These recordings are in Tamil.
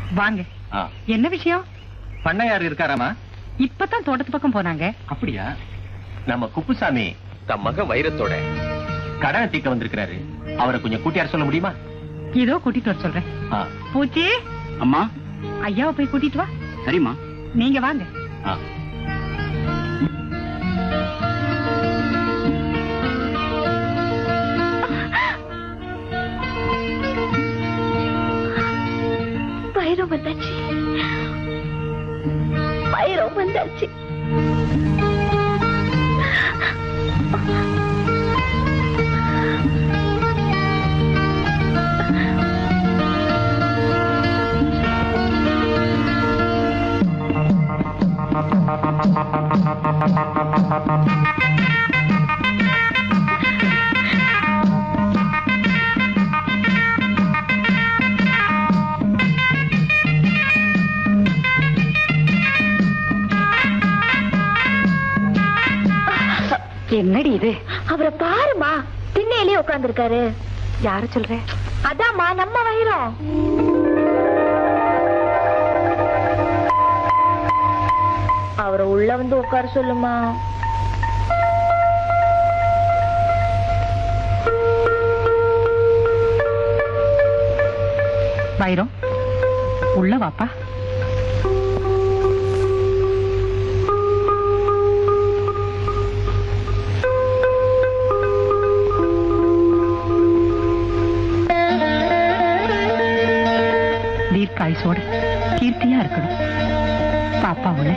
வாங்க ஆ. என்ன விஷயம் பண்ணையார் இருக்காராமா இப்பதான் தோட்டத்து பக்கம் போனாங்க அப்படியா நம்ம குப்புசாமி தம் மகன் வைரத்தோட கடனை தீர்க்க வந்திருக்கிறாரு அவரை கொஞ்சம் கூட்டியார சொல்ல முடியுமா இதோ கூட்டிட்டு வர சொல்றேன் ஆ, பூச்சி அம்மா ஐயாவை போய் கூட்டிட்டு வா சரிம்மா நீங்க வாங்க ஆ. வைரம் வந்தாச்சு வைரம் வந்தாச்சு என்னடி இது அவரை பாருமா திண்ணையிலே உட்கார்ந்திருக்காரு யார சொல்ற அதாம்மா நம்ம வைரம் அவரை உள்ள வந்து உட்கார சொல்லுமா வைரம் உள்ள வாப்பா தீர்க்காயுசோட கீர்த்தியா இருக்கணும் பாப்பா உள்ள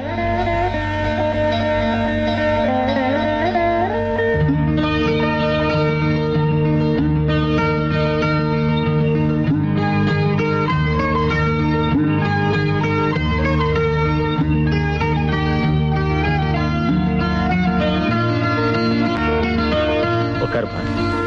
உட்காருப்பா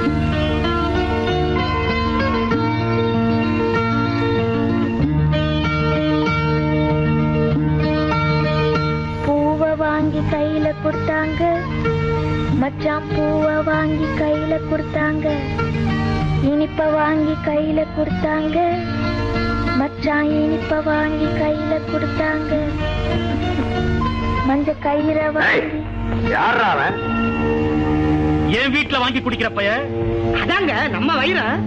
பூவை வாங்கி கையில கொடுத்தாங்க மச்சான் பூவை வாங்கி கையில கொடுத்தாங்க இனிப்ப வாங்கி கையில கொடுத்தாங்க மச்சான் இனிப்ப வாங்கி கையில கொடுத்தாங்க மஞ்ச கயிறை வாங்கி யாரா அவன் என் வீட்டுல வாங்கி குடிக்கிற பைய அதாங்க நம்ம வைரம்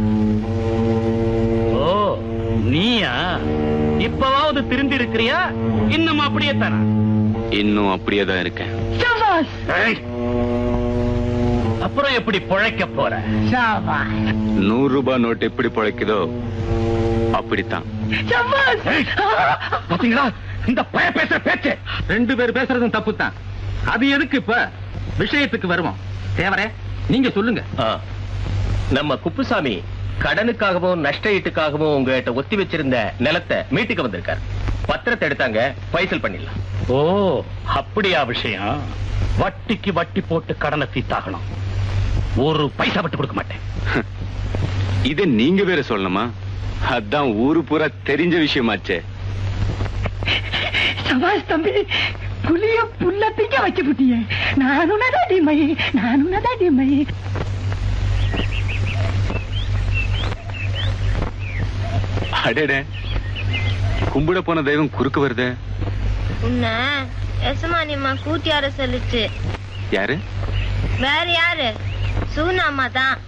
ஓ நீயா இப்பவாவது திருந்தி இருக்கிறியா இன்னும் அப்படியே தானா இன்னும் அப்படியே தான் இருக்கேன் ஏய், அப்புறம் எப்படி பொழைக்க போற நூறு ரூபாய் நோட்டு எப்படி பிழைக்குதோ அப்படித்தான் ஏய், பாத்தீங்களா இந்த பய பேசுற பேச்சு ரெண்டு பேர் பேசுறதும் தப்பு தான் அது எதுக்கு இப்ப விஷயத்துக்கு வருவோம் தேவரே நீங்க சொல்லுங்க ஆ. நம்ம குப்புசாமி கடனுக்காகவும் நஷ்ட ஈட்டுக்காகவும் உங்ககிட்ட ஒத்தி வச்சிருந்த நிலத்தை மீட்டுக்க வந்திருக்காரு பத்திரத்தை எடுத்தாங்க பைசல் பண்ணிடலாம் ஓ அப்படியா விஷயம் வட்டிக்கு வட்டி போட்டு கடனை தீத்தாகணும் ஒரு பைசா விட்டு கொடுக்க மாட்டேன் இதை நீங்க வேற சொல்லணுமா அதான் ஊரு பூரா தெரிஞ்ச விஷயமாச்சே சபாஷ் தம்பி புளிய புல்ல திங்க வச்சு புட்டிய நானும் டிமை நானும் டிமை அடடே கும்பிட போன தெய்வம் குறுக்கு வருதே உன்ன எசமானியம்மா கூட்டியார சொல்லுச்சு யாரு வேற யாரு சூனாமா தான்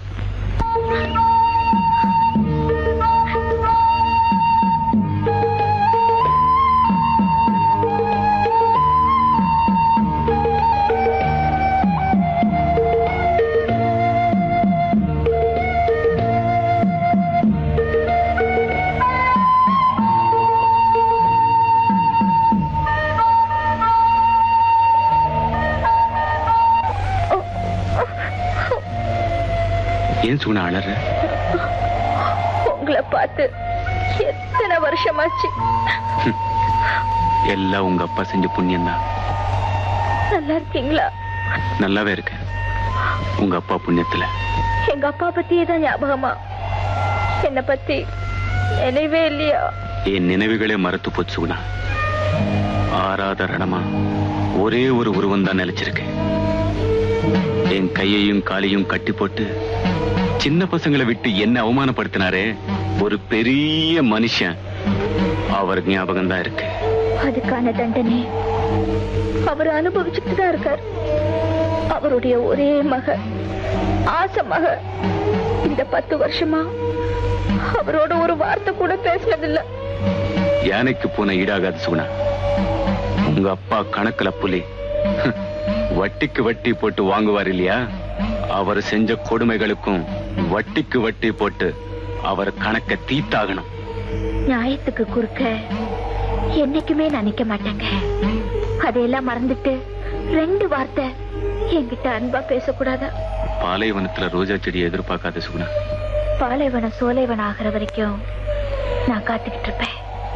ஏன் சூனா அழற உங்களை பார்த்து எத்தனை வருஷமாச்சு எல்லாம் உங்க அப்பா செஞ்ச புண்ணியம் தான் நல்லா இருக்கீங்களா நல்லாவே இருக்கேன் உங்க அப்பா புண்ணியத்துல எங்க அப்பா பத்தியே தான் ஞாபகமா என்ன பத்தி நினைவே இல்லையா என் நினைவுகளே மறத்து போச்சுனா ஆறாத ரணமா ஒரே ஒரு உருவம் தான் நிலைச்சிருக்கேன் என் கையையும் காலையும் கட்டி போட்டு சின்ன பசங்களை விட்டு என்ன அவமானப்படுத்தினாரே ஒரு பெரிய மனுஷன் அவர் ஞாபகம் தான் இருக்கு அதுக்கான தண்டனை அவர் அனுபவிச்சுட்டு தான் இருக்கார் அவருடைய ஒரே மக ஆசை மக இந்த பத்து வருஷமா அவரோட ஒரு வார்த்தை கூட பேசினதில்ல யானைக்கு போன ஈடாகாது சுகுணா உங்க அப்பா கணக்குல புலி வட்டிக்கு வட்டி போட்டு வாங்குவார் இல்லையா அவர் செஞ்ச கொடுமைகளுக்கும் வட்டிக்கு வட்டி போட்டு அவர் கணக்க தீத்தாகணும் நியாயத்துக்கு குறுக்க என்னைக்குமே நினைக்க மாட்டேங்க அதையெல்லாம் மறந்துட்டு ரெண்டு வார்த்தை என்கிட்ட அன்பா பேசக்கூடாதா பாலைவனத்துல ரோஜா செடியை எதிர்பார்க்காத சுகுணா பாலைவனம் சோலைவனம் ஆகிற வரைக்கும் நான் காத்துக்கிட்டு இருப்பேன்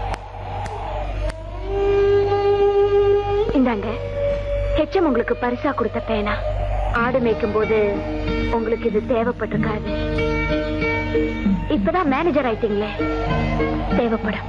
இந்தாங்க ஹெச்எம் உங்களுக்கு பரிசா கொடுத்த பேனா ஆடு மேய்க்கும் போது உங்களுக்கு இது தேவைப்பட்டிருக்காது இப்பதான் மேனேஜர் ஆயிட்டீங்களே தேவைப்படும்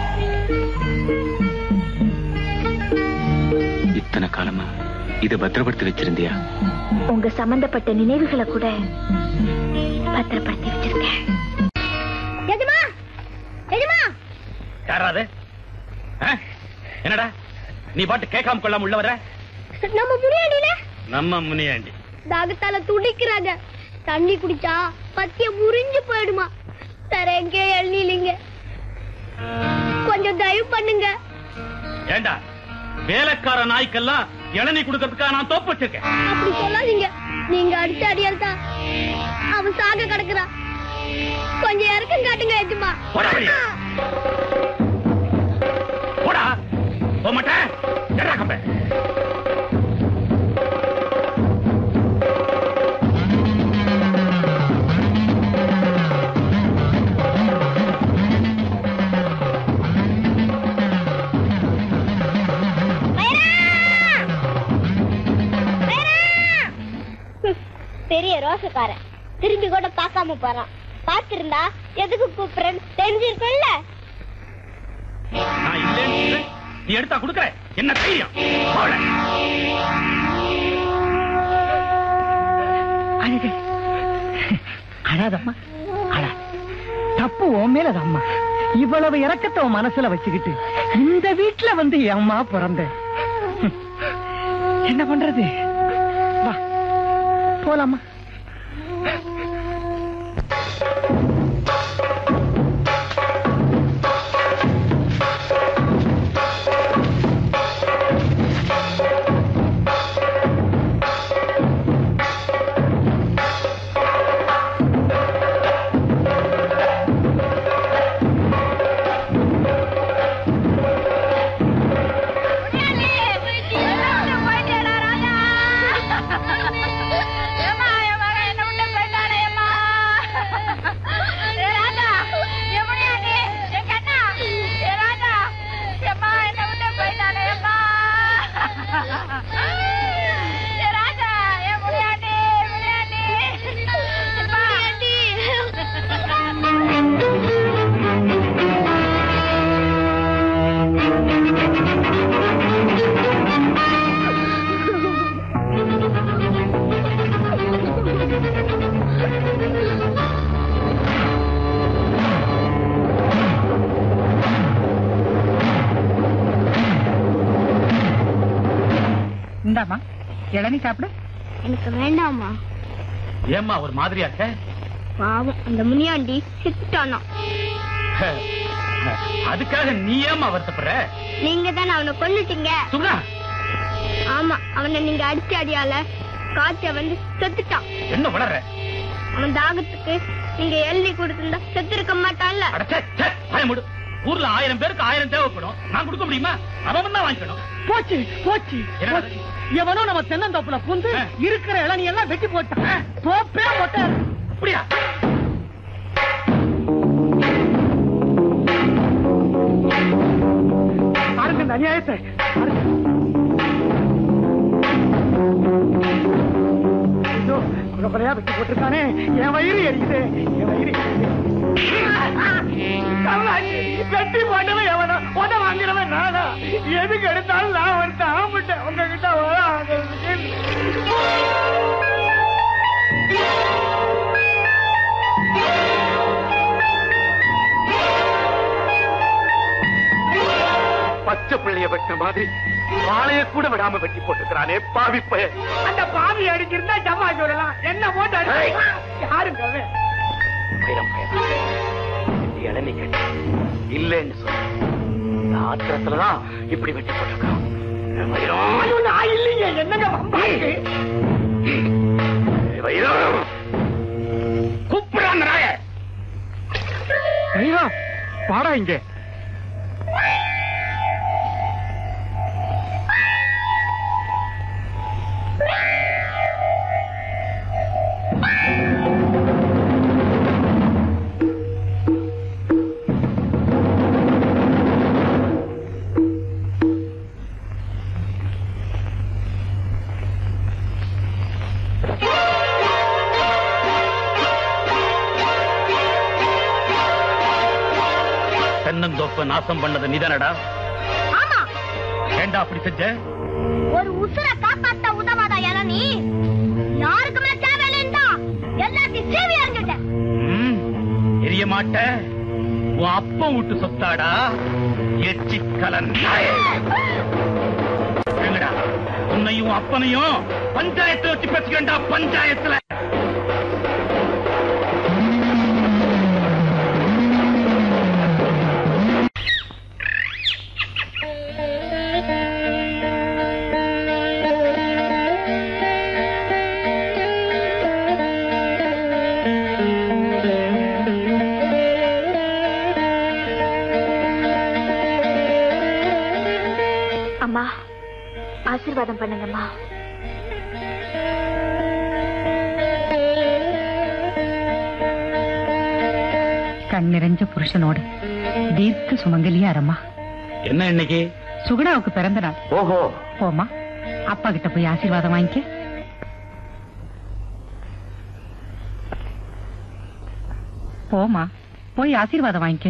இத்தனை காலமா இத பத்திரப்படுத்தி வச்சிருந்தியா உங்க சம்பந்தப்பட்ட நினைவுகளை கூட பத்திரப்படுத்தி வச்சிருக்கேன் எஜமா எஜமா யாராது ஆ? என்னடா நீ பாட்டு கேட்காம கொள்ளாம உள்ள வர நம்ம முனியாண்டில நம்ம முனியாண்டி தாகத்தால துடிக்கிறாங்க தண்ணி குடிச்சா பத்திய முறிஞ்சு போயிடுமா வேற எங்கே எண்ணிலிங்க கொஞ்சம் தயவு பண்ணுங்க ஏண்டா வேலைக்கார நாய்க்கெல்லாம் இளநீ கொடுக்கறதுக்காக நான் தோப்பு வச்சிருக்கேன் அப்படி சொல்லாதீங்க நீங்க அடிச்ச அடியால் தான் அவன் சாக கிடக்குறான் கொஞ்சம் இறக்கம் காட்டுங்க எஜமா போடா வெளிய. போடா போக மாட்டேன் எடா கம்பே பெரிய ரோசக்காரன் திரும்பி கூட பார்க்காம போறான் பார்த்திருந்தா எதுக்கு கூப்பிடுறேன்னு தெரிஞ்சிருக்கும்ல நான் இல்லைன்னு சொல்றேன். நீ எடுத்தா கொடுக்கற என்ன தைரியம் போட. அழுது அழாதம்மா அழா தப்பு உன் மேலதம்மா இவ்வளவு இறக்கத்தை உன் மனசுல வச்சுக்கிட்டு இந்த வீட்டுல வந்து என் அம்மா பிறந்த என்ன பண்றது வா போலாமா இந்தாமா இளநீ சாப்பிடு எனக்கு வேண்டாமா ஏம்மா ஒரு மாதிரியா இருக்க பாவம் அந்த முனியாண்டி செத்துட்டானா அதுக்காக நீ ஏம்மா வருத்தப்படுற நீங்க தானே அவனை கொல்லுட்டீங்க சும்மா ஆமா அவனை நீங்க அடிச்ச அடியால காய்ச்ச வந்து செத்துட்டான் என்ன வளர்ற அவன் தாகத்துக்கு நீங்க எழுதி கொடுத்திருந்தா செத்து இருக்க மாட்டான்ல அடச்சே சே வாய மூடு ஊர்ல ஆயிரம் பேருக்கு ஆயிரம் தேவைப்படும் நான் கொடுக்க முடியுமா அவன் தான் வாங்கிக்கணும் போச்சு போச்சு என்னடா? போச்சு. எவனோ நம்ம தென்னந்தோப்புல புந்து ஆ. இருக்கிற இளநீ எல்லாம் வெட்டி போட்டான் தோப்பே போட்டாரு அப்படியா பாருங்க இந்த அநியாயத்தை பாருங்க. ஐயோ, குறையா வெட்டி போட்டிருக்கானே என் வயிறு எரியுது என் வயிறு எரியுது. கமலாஜி, வெட்டி போட்டவன் எவனோ உத வாங்கினவன் நானா எதுக்கு எடுத்தாலும் நான் வந்து ஆம்பிட்டேன் உங்ககிட்ட வர வாழைய வெட்ட மாதிரி வாழைய கூட விடாம வெட்டி போட்டுக்கிறானே பாவி பையன் அந்த பாவி அடிச்சிருந்தா ஜம்மா சொல்லலாம் என்ன போட்டு அடி யாருங்க அவன்? வைரம் பையன் இந்த இளநீ கேட்ட இல்லைன்னு சொல்ல இந்த ஆத்திரத்துலதான் இப்படி வெட்டி போட்டிருக்கான் வைரம் அது நான் இல்லைங்க என்னங்க வம்பா இருக்கு? வைரம் கூப்பிடான் நாய ஐயா பாடா இங்க தென்னந்தோப்ப நாசம் பண்ணது நீதானடா ஆமா ஏண்டா அப்படி செஞ்ச ஒரு உசுர காப்பாத்த உதவாதா இளநீ யாருக்குமே தேவையில்லைன்னா எல்லாத்தையும் சேவை அறிஞ்சிட்டேன் ம், எரிய மாட்ட உன் அப்பா வீட்டு சொத்தாடா எச்சி கலன் எங்கடா உன்னையும் அப்பனையும் பஞ்சாயத்துல வச்சு பேசிக்கண்டா பஞ்சாயத்துல அம்மா ஆசீர்வாதம் பண்ணுங்கம்மா கண் நிறைஞ்ச புருஷனோட தீர்க்க சுமங்கலியா அரம்மா என்ன இன்னைக்கு சுகுணாவுக்கு பிறந்த நாள் ஓஹோ போமா அப்பா கிட்ட போய் ஆசீர்வாதம் வாங்கிக்க போமா போய் ஆசீர்வாதம் வாங்கிக்க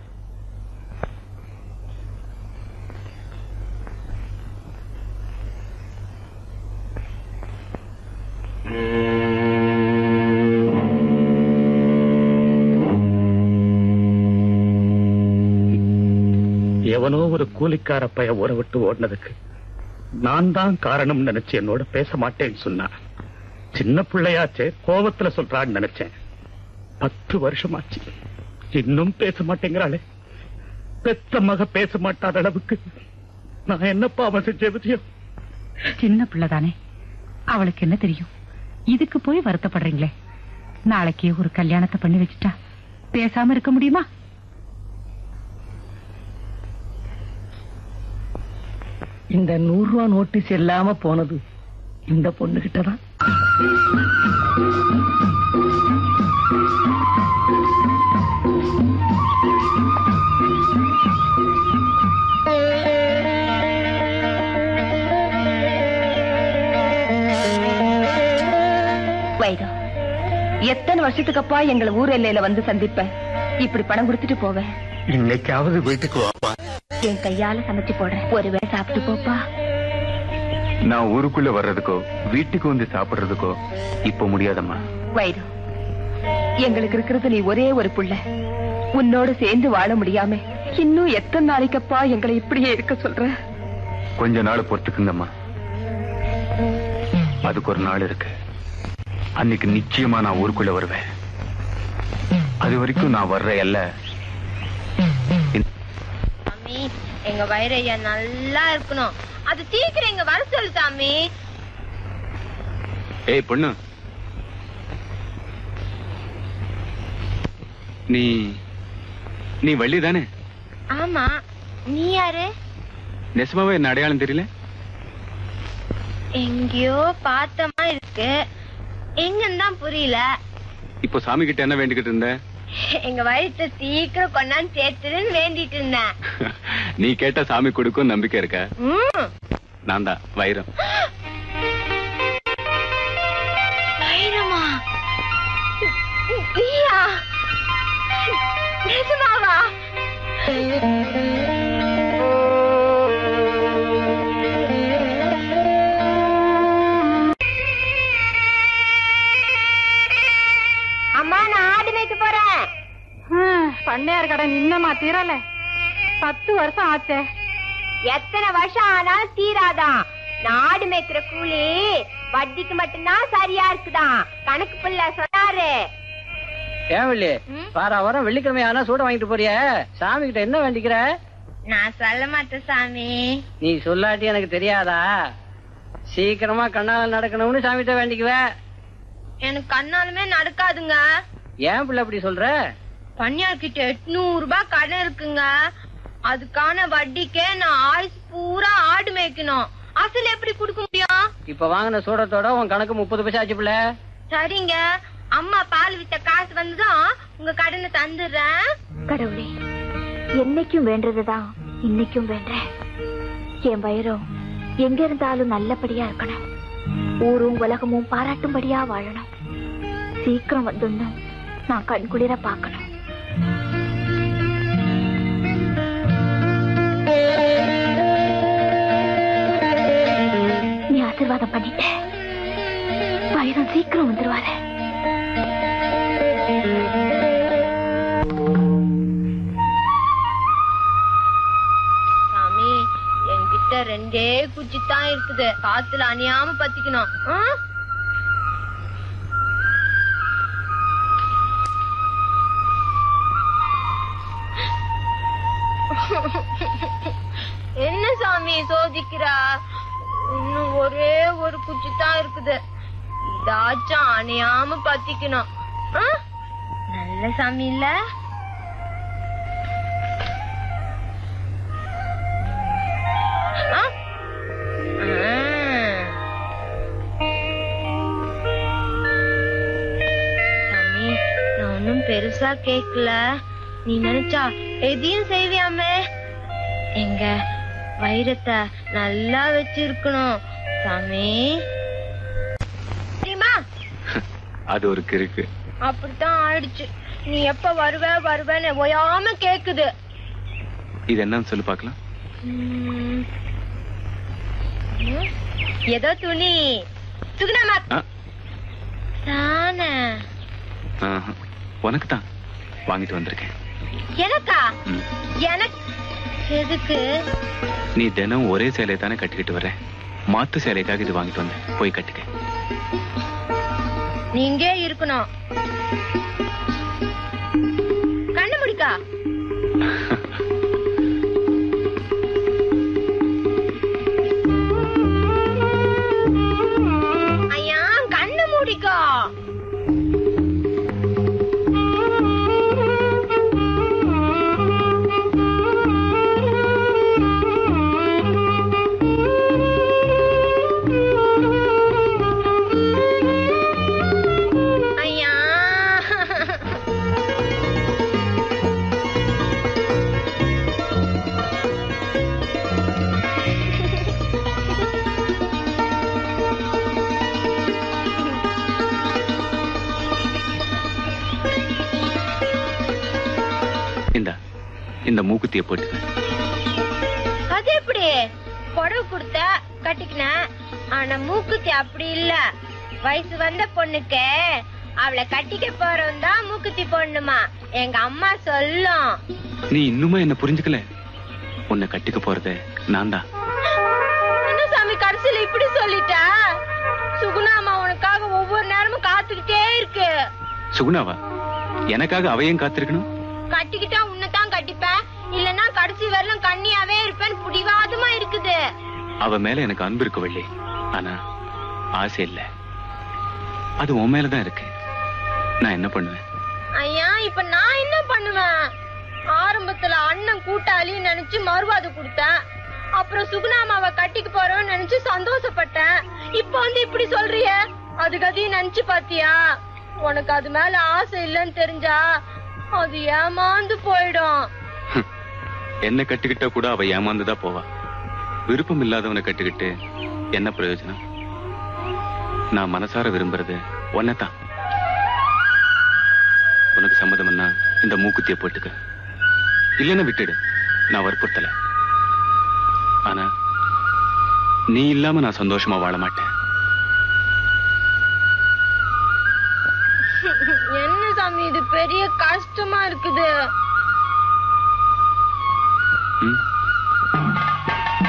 எவனோ ஒரு கூலிக்கார பைய ஊரை விட்டு ஓடினதுக்கு நான் தான் காரணம் நினைச்சு என்னோட பேச மாட்டேன்னு சொன்னான் சின்ன பிள்ளையாச்சே கோபத்துல சொல்றான்னு நினைச்சேன் பத்து வருஷமாச்சு இன்னும் பேச மாட்டேங்கிறாளே பெத்த மக பேச மாட்டாத அளவுக்கு நான் என்ன பாவம் செஞ்சேன் விஜயா சின்ன பிள்ளைதானே அவளுக்கு என்ன தெரியும் இதுக்கு போய் வருத்தப்படுறீங்களே நாளைக்கே ஒரு கல்யாணத்தை பண்ணி வச்சுட்டா பேசாம இருக்க முடியுமா இந்த நூறு ரூபா நோட்டீஸ் இல்லாம போனது இந்த பொண்ணுகிட்ட தான் வைரம் எத்தனை வருஷத்துக்கு அப்பா எங்களை ஊர் எல்லையில வந்து சந்திப்பேன் இப்படி பணம் கொடுத்துட்டு போவேன் இன்னைக்காவது வீட்டுக்கு வாப்பா என் கையால சமைச்சு போடுறேன் ஒருவேளை சாப்பிட்டு போப்பா நான் ஊருக்குள்ள வர்றதுக்கோ வீட்டுக்கு வந்து சாப்பிடுறதுக்கோ இப்ப முடியாதம்மா வைரம் எங்களுக்கு இருக்கிறது நீ ஒரே ஒரு புள்ள உன்னோட சேர்ந்து வாழ முடியாம இன்னும் எத்தனை நாளைக்கப்பா எங்களை இப்படியே இருக்க சொல்ற கொஞ்ச நாள் பொறுத்துக்குங்கம்மா அதுக்கு ஒரு நாள் இருக்கு அன்னைக்கு நிச்சயமா நான் ஊருக்குள்ள வருவேன் அது வரைக்கும் நான் வர்ற எல்ல சாமி எங்க வைரையா நல்லா இருக்கணும் அது சீக்கிரம் இங்க வர சொல்லு சாமி ஏய் பொண்ணு நீ நீ வள்ளி தானே ஆமா நீ யாரு நெசமாவே என்ன அடையாளம் தெரியல எங்கேயோ பார்த்தமா இருக்கு எங்கன்னு தான் புரியல இப்போ சாமி கிட்ட என்ன வேண்டிக்கிட்டு இருந்த எங்க வயிற்று சீக்கிரம் கொண்டாந்து சேர்த்துருன்னு வேண்டிட்டு இருந்தேன் நீ கேட்ட சாமி கொடுக்கும் நம்பிக்கை இருக்க ம். நான் தான் வைரம் வைரமா நீயா நிஜமாவா அம்மா நான் ஆடு மேய்க்க போறேன் பண்ணையார் கடன் இன்னமா தீரல பத்து வருஷம் ஆச்சே எத்தனை வருஷம் ஆனாலும் தீராதான் நாடு மேய்க்கிற கூலி வட்டிக்கு மட்டும்தான் சரியா இருக்குதாம் கணக்கு பிள்ளை சொன்னாரு ஏவள்ளி வார வாரம் வெள்ளிக்கிழமை ஆனா சூட வாங்கிட்டு போறிய சாமி கிட்ட என்ன வேண்டிக்கிற நான் சொல்ல மாட்டேன் சாமி நீ சொல்லாட்டி எனக்கு தெரியாதா சீக்கிரமா கண்ணால நடக்கணும்னு சாமி கிட்ட வேண்டிக்குவ எனக்கு கண்ணாலுமே நடக்காதுங்க ஏன் பிள்ளை அப்படி சொல்ற பன்னியார் கிட்ட எட்நூறு ரூபாய் கடன் இருக்குங்க அதுக்கான வட்டிக்கே நான் ஆயுஸ் பூரா ஆடு மேய்க்கணும் அசல் எப்படி கொடுக்க முடியும் இப்ப வாங்கின சூடத்தோட உன் கணக்கு முப்பது பைசா ஆச்சு பிள்ளை சரிங்க அம்மா பால் வித்த காசு வந்துதான் உங்க கடனை தந்துடுறேன் கடவுளே என்னைக்கும் வேண்டதுதான் இன்னைக்கும் வேண்டேன் என் வயிறும் எங்க இருந்தாலும் நல்லபடியா இருக்கணும் ஊரும் உலகமும் பாராட்டும்படியா வாழணும் சீக்கிரம் வந்துடணும் நான் கண் குளிர பார்க்கணும் நீ ஆசீர்வாதம் பண்ணிட்ட வயிறும் சீக்கிரம் வந்துருவாரு சாமி என்கிட்ட ரெண்டே குச்சி தான் இருக்குது காத்துல அணியாம பத்திக்கணும் ஆ? என்ன சாமி சோதிக்கிறா இன்னும் ஒரே ஒரு குச்சி தான் இருக்குது இதாச்சும் அணியாம பத்திக்கணும் ஆ? நல்ல சாமி இல்ல ஆ? ஆ. சாமி நான் ஒன்னும் பெருசா கேக்கல நீ நினைச்சா எதையும் செய்வியாமே எங்க வைரத்தை நல்லா வச்சிருக்கணும் சாமி தெரியுமா அது ஒரு கிறுக்கு அப்படித்தான் ஆயிடுச்சு நீ எப்ப வருவ வருவேன்னு ஓயாம கேக்குது இது என்னன்னு சொல்லி பார்க்கலாம் உம். உம். ஏதோ துணி சுகுணாமா ஆ, தானே ஆஹா. உனக்கு தான் வாங்கிட்டு வந்திருக்கேன் எனக்கா ம். எனக்கு எதுக்கு நீ தினம் ஒரே சேலையை தானே கட்டிக்கிட்டு வர்ற மாத்து சேலைக்காக இது வாங்கிட்டு வந்தேன் போய் கட்டிக்க நீங்க இருக்கணும் கண்ணு முடிக்கா ஐயா கண்ணு மூடிக்கோ ஐயா இந்தா இந்த மூக்குத்திய போட்டுக்க அது எப்படி புடவை கொடுத்த கட்டிக்கினேன் ஆனா மூக்குத்தி அப்படி இல்ல வயசு வந்த பொண்ணுக்கு அவளை கட்டிக்க போறவன் தான் மூக்குத்தி போடணுமா எங்க அம்மா சொல்லும் நீ இன்னுமா என்ன புரிஞ்சுக்கல உன்னை கட்டிக்க போறது நான் தான் என்ன சாமி கடைசியில இப்படி சொல்லிட்ட சுகுணாமா உனக்காக ஒவ்வொரு நேரமும் காத்துக்கிட்டே இருக்கு சுகுணாவா எனக்காக அவையும் காத்திருக்கணும் கட்டிக்கிட்டா உன்னைத்தான் கட்டிப்பேன் இல்லன்னா கடைசி வரலும் கண்ணியாவே இருப்பேன்னு புடிவாதமா இருக்குது அவ மேல எனக்கு அன்பு இருக்கு வள்ளி ஆனா ஆசை இல்ல அது உன் மேலதான் இருக்கு நான் என்ன பண்ணுவேன் ஐயா இப்ப நான் என்ன பண்ணுவேன் ஆரம்பத்துல அண்ணன் கூட்டாளி நினைச்சு மறுவாது கொடுத்தேன் அப்புறம் சுகுணாமாவை கட்டிக்கு போறோம்னு நினைச்சு சந்தோஷப்பட்டேன் இப்ப வந்து இப்படி சொல்றிய அது கதையும் நினைச்சு பாத்தியா உனக்கு அது மேல ஆசை இல்லைன்னு தெரிஞ்சா அது ஏமாந்து போயிடும் என்ன கட்டிக்கிட்டா கூட அவ ஏமாந்துதான் போவா விருப்பம் இல்லாதவனை கட்டிக்கிட்டு என்ன பிரயோஜனம் நான் மனசார விரும்புறது ஒன்னதான் உனக்கு சம்மதம்னா இந்த மூக்குத்திய போட்டுக்க இல்லைன்னா விட்டுடு நான் வற்புறுத்தல ஆனா நீ இல்லாம நான் சந்தோஷமா வாழ மாட்டேன் என்ன சாமி இது பெரிய கஷ்டமா இருக்குது ம்?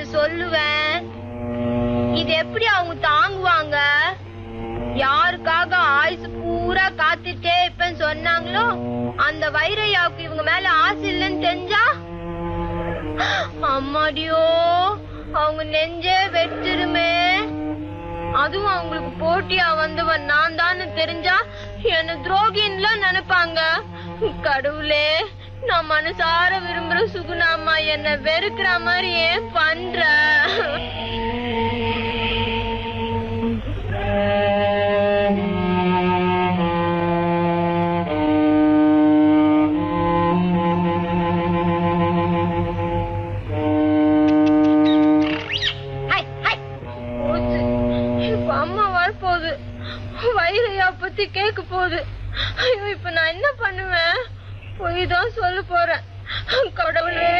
சொல்லுவேன் இது எப்படி அவங்க தாங்குவாங்க யாருக்காக ஆயுசு பூரா காத்துட்டே இப்பன்னு சொன்னாங்களோ அந்த வைரையாவுக்கு இவங்க மேல ஆசை இல்லைன்னு தெரிஞ்சா அம்மாடியோ அவங்க நெஞ்சே வெட்டுருமே அதுவும் அவங்களுக்கு போட்டியா வந்தவன் நான் தான் தெரிஞ்சா என்ன துரோகின்ல நினைப்பாங்க கடவுளே நான் மனசார விரும்புற சுகுணாமா என்ன வெறுக்கிற மாதிரி ஏன் பண்ற ஹை, ஹை. போச்சு. இப்ப அம்மா வரப்போகுது வைரையா பத்தி கேட்க போகுது ஐயோ இப்ப நான் என்ன பண்ணுவேன் போய் தான் சொல்ல போறேன் கடவுளே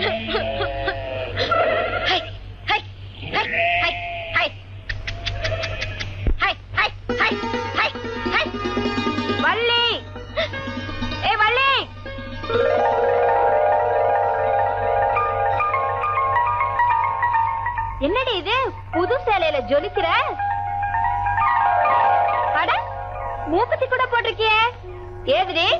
ஹை, ஹை, ஹை, ஹை, ஹை. ஹை, ஹை, ஹை, ஹை, ஹை. வள்ளி ஏ வள்ளி என்னடி இது புது சேலையில ஜொலிக்கிற அட மூக்குத்தி கூட போட்டிருக்கியே ஏதுடி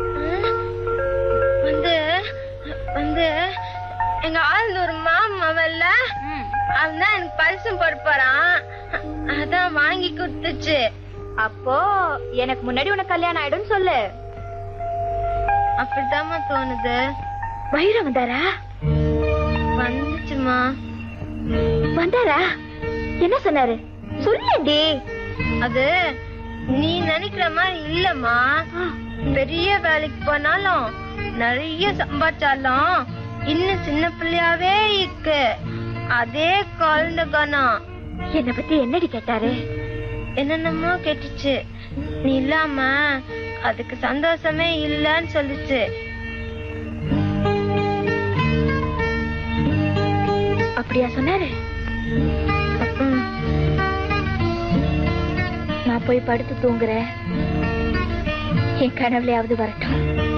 வந்து வந்து எங்க ஆள் ஒரு மாமல்ல அவன் தான் எனக்கு பரிசும் போறான் அதான் வாங்கி கொடுத்துச்சு அப்போ எனக்கு முன்னாடி உனக்கு கல்யாணம் ஆயிடும் சொல்லு அப்படித்தாம்மா தோணுது வைரம் வந்தாரா வந்துச்சுமா வந்தாரா என்ன சொன்னாரு சொல்லேண்டி அது நீ நினைக்கிற மாதிரி இல்லம்மா பெரிய வேலைக்கு போனாலும் நிறைய சம்பாதிச்சாலும் இன்னும் சின்ன பிள்ளையாவே இருக்கு அதே குழந்தை கணம் என்ன பத்தி என்னடி கேட்டாரு என்னென்னமோ கேட்டுச்சு நீ இல்லாம அதுக்கு சந்தோஷமே இல்லன்னு சொல்லுச்சு அப்படியா சொன்னாரு ம். நான் போய் படுத்து தூங்குறேன் என் கனவுலயாவது வரட்டும்